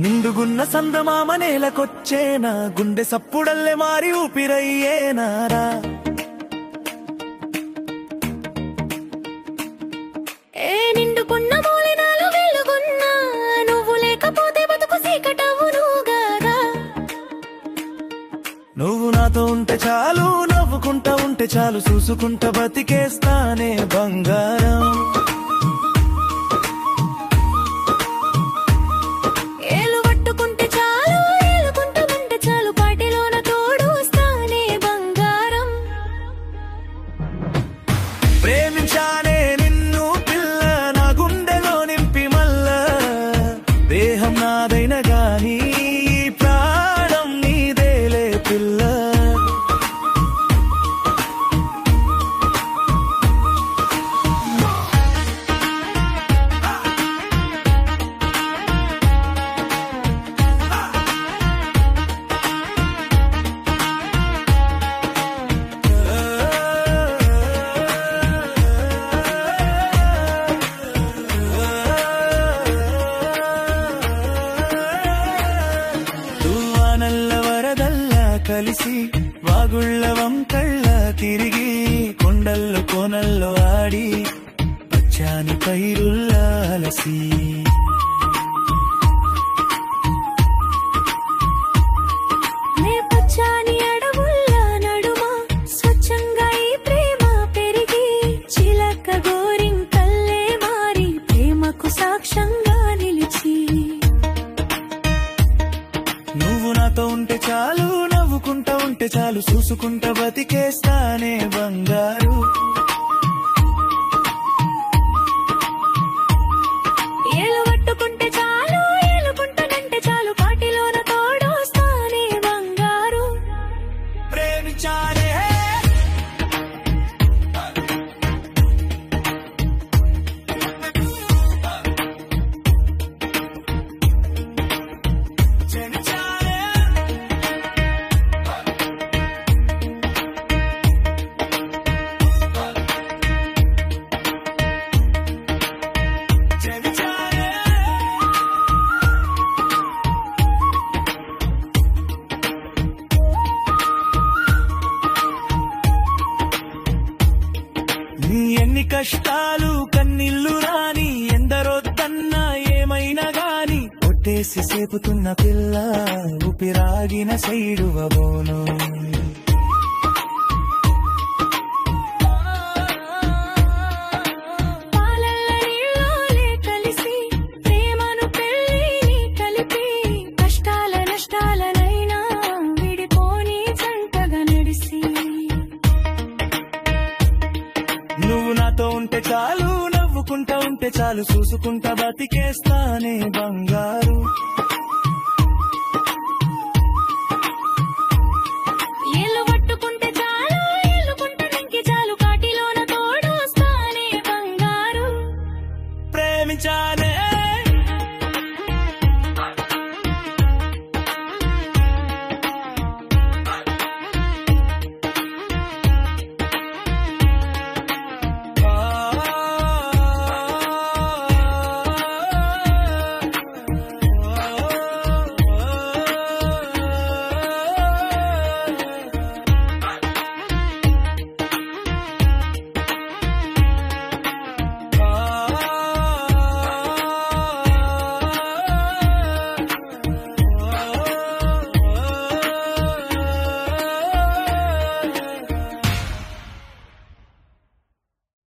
నిండుగున్న సందమామ నేలకొచ్చేనా గుండె సప్పుడల్లే మారి ఊపిరయ్యేనారా ఏ నిండుకున్న మూలినాలు వెలుగున్నా నువ్వు లేకపోతే బతుకు సీకటవును గాదా నువ్వు నాతో ఉంటే చాలు నవ్వుకుంటా ఉంటే చాలు చూసుకుంటా బతికేస్తానే బంగారం ఏలు పట్టుకుంటే చాలు ఏలుకుంటూ ఉంటే చాలు పాటిలోన తోడు వస్తానే బంగారం ప్రేమించానే నిన్ను పిల్ల నా గుండెలో నింపి మల్ల దేహం నాదైన గాని ఈ ప్రాణం నీదేలే పిల్ల తువ్వానల్ల వరదల్ల కలిసి వాగుళ్ళ వంకళ్ళ తిరిగి కొండల్లో కోనల్లో ఆడి పచ్చాని పైరుల్లా అలసి నే పచ్చాని అడవుల్ల నడుమ స్వచ్ఛంగా ఈ ప్రేమ పెరిగి చిలక గోరింకల్లే మారి ప్రేమకు సాక్ష్యంగా నిలిచి నువ్వు నాతో ఉంటే చాలు నవ్వుకుంటా ఉంటే చాలు చూసుకుంటా బతికేస్తానే బంగారు ఏలు పట్టుకుంటే చాలు ఏలుకుంటానంటే చాలు పాటిలోన తోడొస్తానే బంగారు ప్రేమించానే చెలిచానే. చెలిచానే. నీ ఎన్ని కష్టాలు కన్నీళ్లు రాని ఎందరొద్దన్నా ఏమైనా గాని కొట్టేసి సేపుతున్న పిల్ల ఊపిరాగిన సైడువబోను పాలల్ల నీళ్ళోలే కలిసి ప్రేమను పెళ్ళిని కలిపి కష్టాల నష్టాలనైనా విడిపోని జంటగా నడిసి నువ్వు నాతో ఉంటే చాలు నవ్వుకుంటా ఉంటే చాలు చూసుకుంటా బతికేస్తానే బంగారు